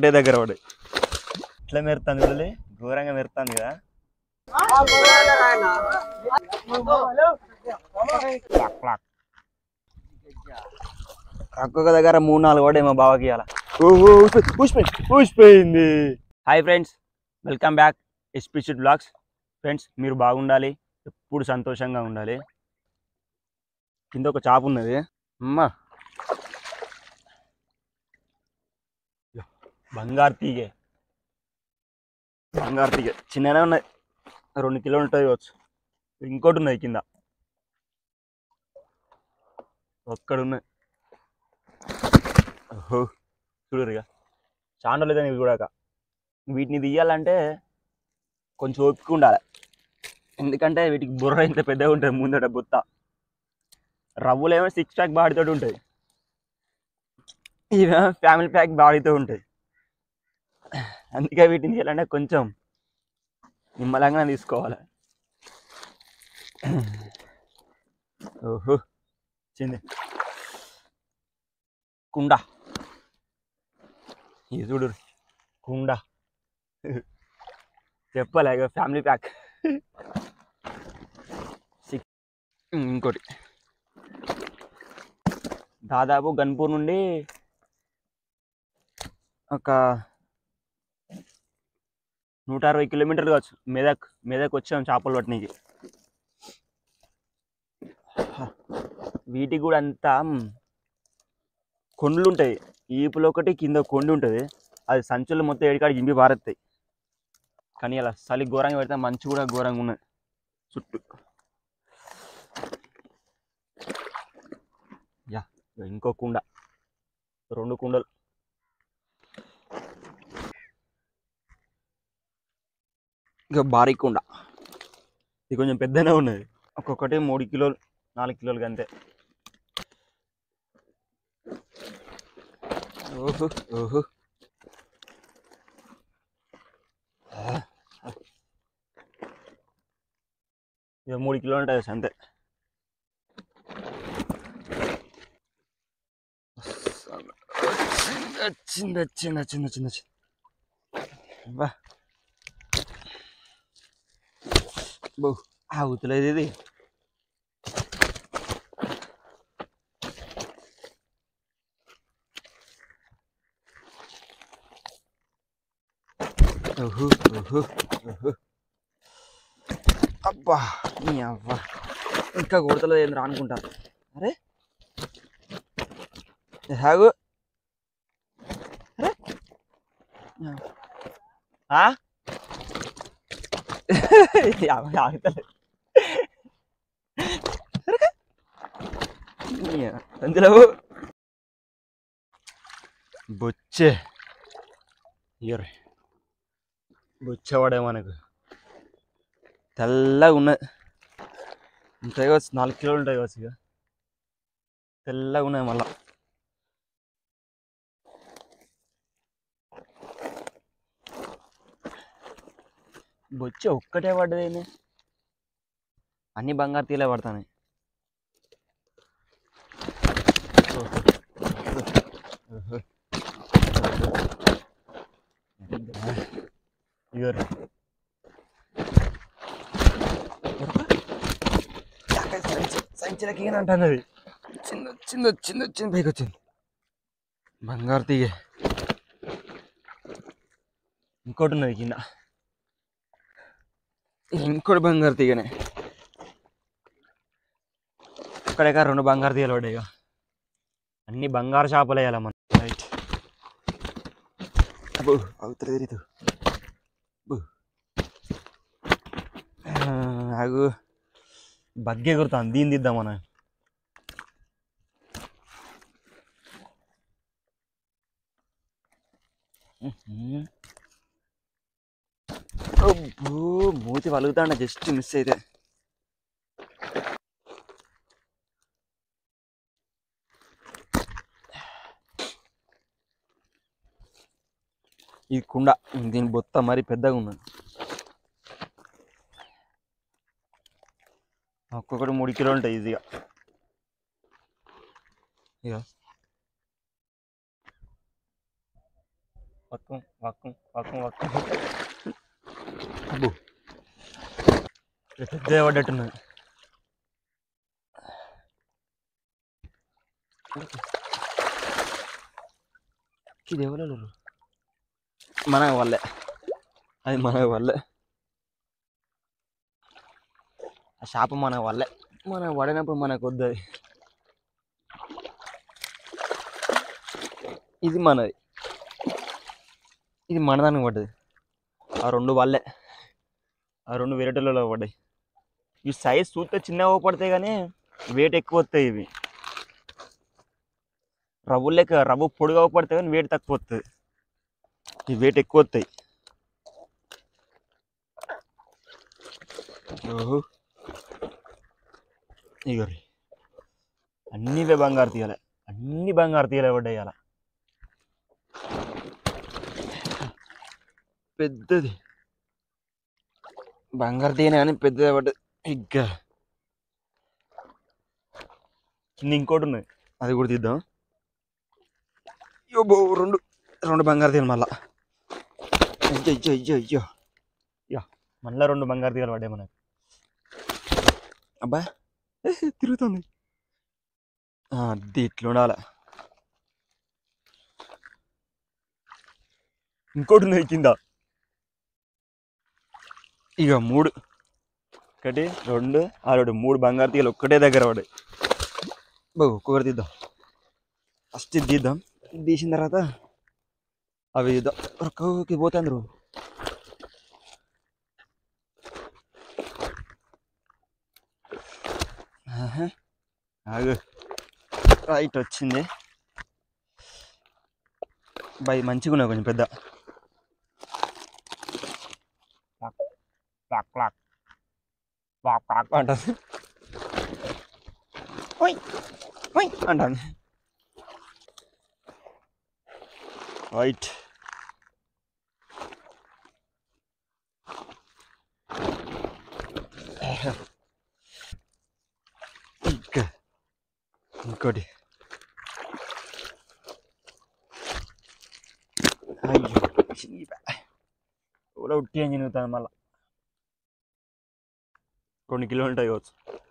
ఒకటే దగ్గర పడి ఇట్లా మెరుతుంది వదిలే ఘోరంగా మెరుతుంది కదా క్లాక్ క్లాక్. ఒక్కొక్క దగ్గర మూడు నాలుగు పడే మా బావకి ఇవాళ ఓహో ఊసిపోయింది ఊసిపోయింది హాయ్ ఫ్రెండ్స్ వెల్కమ్ బ్యాక్ ఎస్పీషిడ్ బ్లాగ్స్ ఫ్రెండ్స్ మీరు బాగుండాలి ఎప్పుడు సంతోషంగా ఉండాలి కింద ఒక చాప ఉన్నది అమ్మా యో, బంగారు తీగే బంగారు తీగే చిన్ననే ఉన్నాయి రెండు కిలోలు ఉంటుంది కావచ్చు ఇంకోటి ఉన్నది కింద ఒక్కడ ఉన్నాయి ఓహో చూడరుగా చాలా లేదని ఇవి కూడా వీటిని తీయాలంటే కొంచెం ఓపిక ఉండాలి ఎందుకంటే వీటికి బుర్ర ఇంత పెద్దగా ఉంటుంది ముందట బుత్త రవ్వులు ఏమో సిక్స్ ప్యాక్ బాడీతో ఉంటాయి ఇవేమో ఫ్యామిలీ ప్యాక్ బాడీతో ఉంటాయి అందుకే వీటిని తీయాలంటే కొంచెం నిమ్మలంగా తీసుకోవాలి ఓహో వచ్చింది కుండ ఇది చూడు కుండ చెప్పలే ఇక ఫ్యామిలీ ప్యాక్ సిక్స్ ఇంకోటి దాదాపు గన్పూర్ నుండి ఒక నూట అరవై కిలోమీటర్లు కావచ్చు మెదక్ మెదక్ వచ్చాం చేపలు పట్టనీకి వీటికి కూడా అంతా మ్, కొండలు ఉంటాయి ఈపులో ఒకటి కింద కొండ ఉంటుంది అది సంచులు మొత్తం ఏడికాడికి ఇంపి పారేస్తాయి కానీ అలా చలి ఘోరంగా పెడితే మంచు కూడా ఘోరంగా ఉన్నది చుట్టూ యా ఇంకో కుండ రెండు కుండలు ఇంకా భారీ కుండ ఇది కొంచెం పెద్దనే ఉన్నది ఒక్కొక్కటి మూడు కిలోలు నాలుగు కిలోలు అంతే ఓహో ఓహో ఇక మూడు కిలోలు ఉంటుంది అంతే వచ్చింది వచ్చింది వచ్చింది వచ్చింది వచ్చింది బా బో ఆగుతలేదు ఇది ఓహో ఓహో ఓహో అబ్బా నీ అవ్వ ఇంకా కొడతలేదు ఏంద్రా అనుకుంటా అరే సాగు అరే ఆ? అవ్వ, ఆగుతలేదు అరే. నీ అందులో బొచ్చే ఇయర్ బొచ్చవాడే మనకు తెల్లగా ఉన్నది ఉంటాయి కావచ్చు నాలుగు కిలోలు ఉంటాయి కావచ్చు ఇక తెల్లగా ఉన్నాయి మళ్ళా బొచ్చ ఒక్కటే పడ్డదేంది అన్ని బంగారు తీలే పడతాయి ఇగోరు సంచి సంచిలకి ఏం అంటాను అది చిన్న చిన్న చిన్న చిన్న పైకి వచ్చింది బంగారు తీగ ఇంకోటి ఉన్నది కింద ఇది ఇంకోటి బంగారు తీగనే ఇక్కడే రెండు బంగారు తీగలు పడ్డాయి ఇక. అన్ని బంగారు చేపలు వేయాలి మనం రైట్ అబ్బో అవుతుంది రీతు అబ్బో. ఆ, ఆగు బగ్గే ఎగురుతాను దీన్ని దిద్దాం మనం ఉహుం. అబ్బో మూతి వలుగుతాండ జస్ట్ మిస్ అయితే ఈ కుండ దీని బొత్త మరి పెద్దగా ఉన్నది ఒక్కొక్కటి మూడు కిలోలు ఉంటాయి ఈజీగా ఇక వక్కం వక్కం వక్కం వక్కం అబ్బో పెద్ద పడ్డట్టున్నది ఇది ఎవరు మన వాళ్ళే అది మన వాళ్ళే ఆ శాపం మన వాళ్ళే మన పడినప్పుడు మనకు వద్దు అది ఇది మనది ఇది మనదానికి పడ్డది ఆ రెండు వాళ్ళే ఆ రెండు వేరేటలో పడ్డాయి ఈ సైజ్ చూస్తే చిన్నగా పడతాయి కానీ వెయిట్ ఎక్కువ వస్తాయి ఇవి రవ్వు లెక్క రవ్వు పొడిగా పడతాయి కానీ వెయిట్ తక్కువ వస్తుంది ఈ వెయిట్ ఎక్కువ వస్తాయి ఓహో ఇగో రీ. అన్నీ ఇవే బంగారు తీయాలి అన్ని బంగారు తీయాలి పడ్డాయి అలా పెద్దది బంగారు తీయనే కానీ పెద్దది పడ్డది ఇంకా కింద ఇంకోటి ఉన్నది అది కూడా తీద్దాం అయ్యో బో రెండు రెండు బంగారు తీయాలి మళ్ళా అయ్యో అయ్యో అయ్యో అయ్యో అయ్యో మళ్ళా రెండు బంగారు తీయాలి పడ్డాయి మనకు అబ్బా ఏ, తిరుగుతుంది ఆ, అది ఇట్లా ఉండాలి ఇంకోటి ఉన్నది కింద ఇక మూడు ఒకటి రెండు ఆ రెండు మూడు బంగారు తీగలు ఒక్కటే దగ్గర పడాయి బాబు ఒక్కొక్కటి తీద్దాం ఫస్ట్ ఇది తీద్దాం ఇది తీసిన తర్వాత అవి తీద్దాం ఒక్కొక్కకి పోతే అందరు ఆహా. ఆగు రైట్ వచ్చింది బై మంచిగా ఉన్నాయి కొంచెం పెద్ద క్లాక్ క్లాక్ క్లాక్ క్లాక్ అంటుంది ఓయ్ ఓయ్ అంటుంది రైట్ ఇంకా ఇంకోటి అయ్యో చీప ఊళ్ళో ఉట్టి అని తిరుగుతాను మళ్ళా కొన్ని కిలో ఉంటాయి కావచ్చు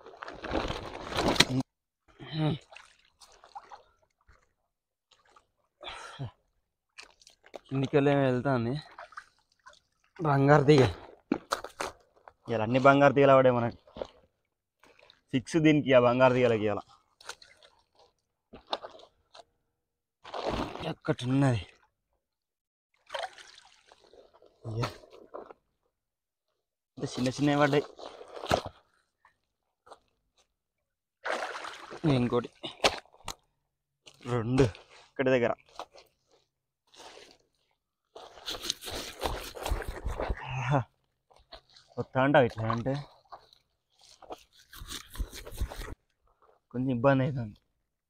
కిందికెళ్ళి వెళ్తాంది బంగారు తీగ ఇలా అన్ని బంగారు తీగలు పడే మనకి ఫిక్స్ దీనికి ఆ బంగారు తీగలకి ఇలా ఎక్కటి ఉన్నది అయ్యా. ఇంత చిన్న చిన్నవి పడ్డాయి ఇంకోటి రెండు ఇక్కడ దగ్గర ఆహా. వస్తా అంటావు ఇట్లా అంటే కొంచెం ఇబ్బంది అవుతుంది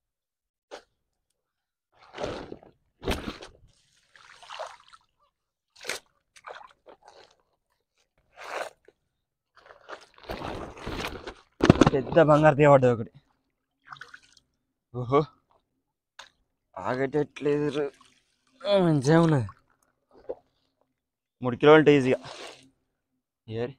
పెద్ద బంగారు తీయబడ్డది ఒకటి ఓహో ఆగేటట్లేదు రు. ఆ, మంచిగా ఉన్నది మూడు కిలోలు ఉంటాయి ఈజీగా ఏరి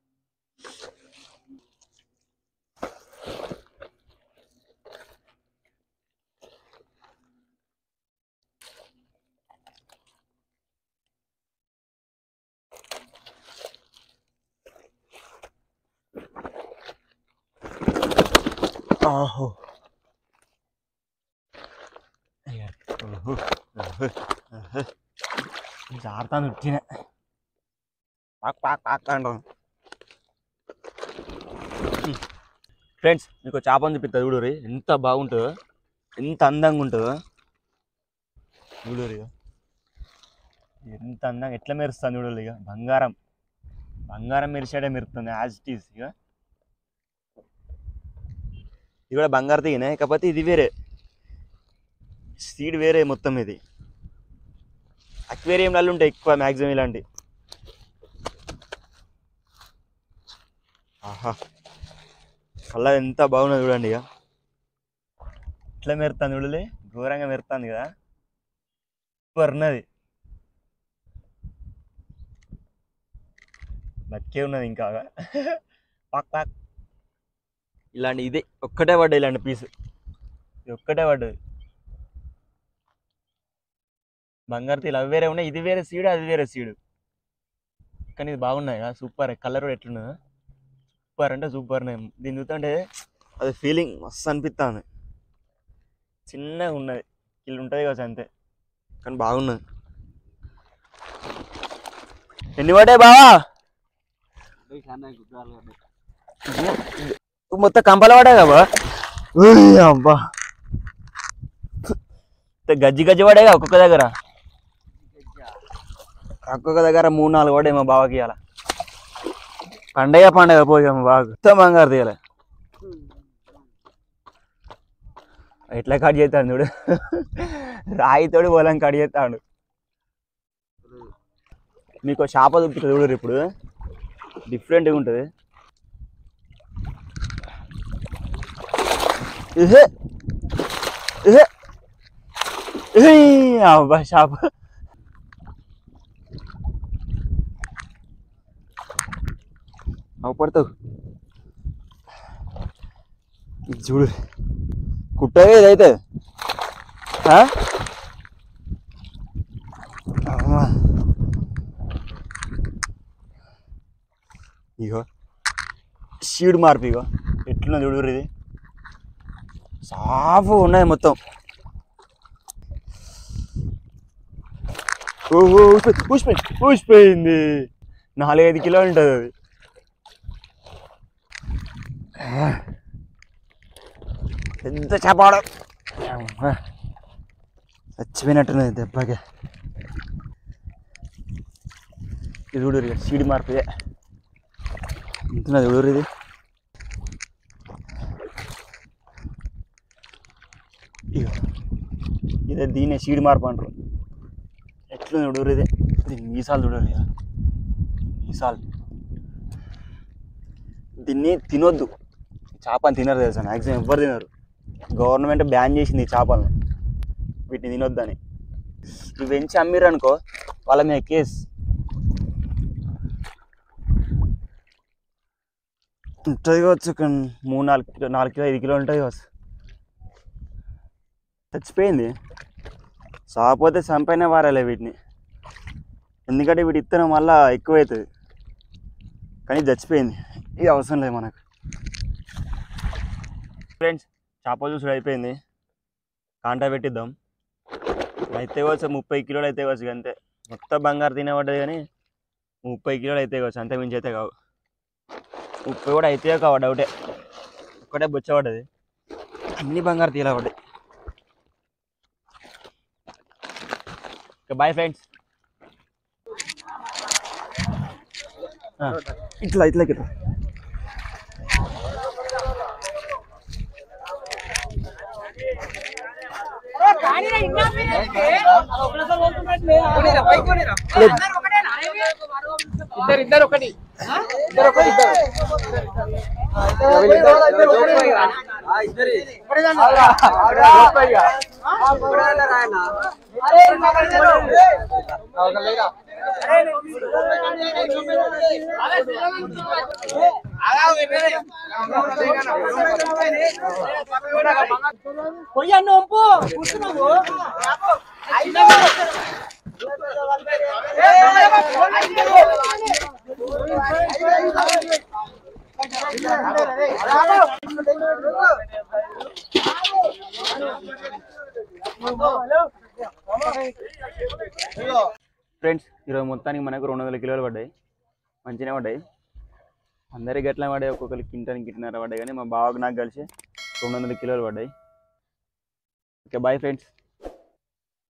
ఆహో అయ్యో, ఓహో, ఓహో, ఓహో. జారుతాను ఉట్టినే పాక్ పాక్ పాక్ అంటాం ఫ్రెండ్స్ మీకు చేపని చూపిస్తా చూడరి ఎంత బాగుంటుందో ఎంత అందంగా ఉంటుందో చూడరు ఇక ఎంత అందంగా ఎట్లా మెరుస్తుంది చూడరు ఇక బంగారం బంగారం మెరిసాడే మెరుస్తుంది యాజ్ ఇట్ ఈస్ ఇక ఇది కూడా బంగారు తీయనే కాకపోతే ఇది వేరే సీడ్ వేరే మొత్తం ఇది అక్వేరియంలలో ఉంటాయి ఎక్కువ మ్యాక్సిమం ఇలాంటి ఆహా కళ్ళ ఎంత బాగున్నది చూడండి ఇక ఇట్లా మెరుతుంది చూడలే ఘోరంగా మెరుతుంది కదా సూపర్ ఉన్నది బతికే ఉన్నది ఇంకా పాక్ పాక్ ఇలాంటి ఇదే ఒక్కటే పడ్డది ఇలాంటి పీస్ ఇది ఒక్కటే పడ్డది బంగారు తీలు అవి వేరే ఉన్నాయి ఇది వేరే సీడు అది వేరే సీడు కానీ ఇది బాగున్నాయి సూపర్ కలర్ కూడా ఎట్లున్నదా సూపర్ అంటే సూపర్ ఉన్నాయి దీన్ని చూస్తుంటే అది ఫీలింగ్ మస్తు అనిపిస్తుంది చిన్నగా ఉన్నది ఇల్లు ఉంటుంది కావచ్చు అంతే కానీ బాగున్నది ఎన్ని పడ్డాయి బావా మొత్తం కంపలు పడ్డాయి కదా ఉయ్ అబ్బా ఇంత గజ్జి గజ్జి పడాయి ఒక్కొక్క దగ్గర ఒక్కొక్క దగ్గర మూడు నాలుగు పడాయి మా బావకి ఇవాళ పండగ పండగ పోయి మా బాగా మొత్తం బంగారు తీయాలి ఎట్లా కట్ చేస్తాడు చూడు రాయితోడు పొలం కట్ చేస్తాడు మీకు చేప చూపిస్తుంది చూడరు ఇప్పుడు డిఫరెంట్గా ఉంటుంది ఇహే ఇహే ఇహే అబ్బా చేప అవపడతావు ఇది చూడు కుట్టగా ఇదైతే ఆ? అమ్మా. ఇగో షీడ్ మార్పు ఇగో ఎట్లున్నా చూడు ఇది సాఫ్ ఉన్నాయి మొత్తం ఓహో ఊసిపోయింది ఊసిపోయింది నాలుగైదు కిలో ఉంటుంది అది పెద్ద చేపాడ చచ్చిపోయినట్టున్నది దెబ్బకి ఇది చూడు ఇక సీడి మార్పు ఇదే ఇంతున్నది చూడు ఇది ఇగో ఇదే దీన్నే సీడి మార్పు అంటారు ఎట్లుంది చూడు ఇది దీని మీసాలు చూడరు ఇక మీసాలు దీన్ని తినొద్దు చేపని తినరు తెలుసా మ్యాక్సిమం ఎవ్వరు తినరు గవర్నమెంట్ బ్యాన్ చేసింది ఈ చేపలను వీటిని తినొద్దని ఇవి పెంచి అమ్మిర్రు అనుకో వాళ్ళ మీద కేసు ఉంటుంది కావచ్చు ఒక మూడు నాలుగు కిలో నాలుగు కిలో ఐదు కిలో ఉంటుంది కావచ్చు చచ్చిపోయింది సాకపోతే చంపైనా వారాలే వీటిని ఎందుకంటే వీటి ఇత్తనం వల్ల ఎక్కువ అవుతుంది కానీ చచ్చిపోయింది ఇది అవసరం లేదు మనకు ఫ్రెండ్స్ చేప చూసుడు అయిపోయింది కాంటా పెట్టిద్దాం అయితే కావచ్చు ముప్పై కిలోలు అయితే కావచ్చు అంతే మొత్తం బంగారు తినబడ్డది కానీ ముప్పై కిలోలు అయితే కావచ్చు అంతే మించి అయితే కావు ముప్పై కూడా అయితే కావు డౌటే ఒక్కటే బొచ్చబడ్డది అన్ని బంగారు తీయలబడ్డాయి బాయ్ ఫ్రెండ్స్ ఇట్లా ఇట్లా ఇట్లా ఇద్దరు ఇద్దరు ఒకటి ఇద్దరు ఒకటి ఇద్దరు పొయ్యన్ను వంపు కూర్చున్నావు ఫ్రెండ్స్ ఈరోజు మొత్తానికి మనకు రెండు వందల కిలోలు పడ్డాయి మంచిగానే పడ్డాయి అందరికి ఎట్లా పడ్డాయి ఒక్కొక్కరికి కింటానికి కింటన్నర పడ్డాయి కానీ మా బావకు నాకు కలిసి రెండు వందల కిలోలు పడ్డాయి ఓకే బాయ్ ఫ్రెండ్స్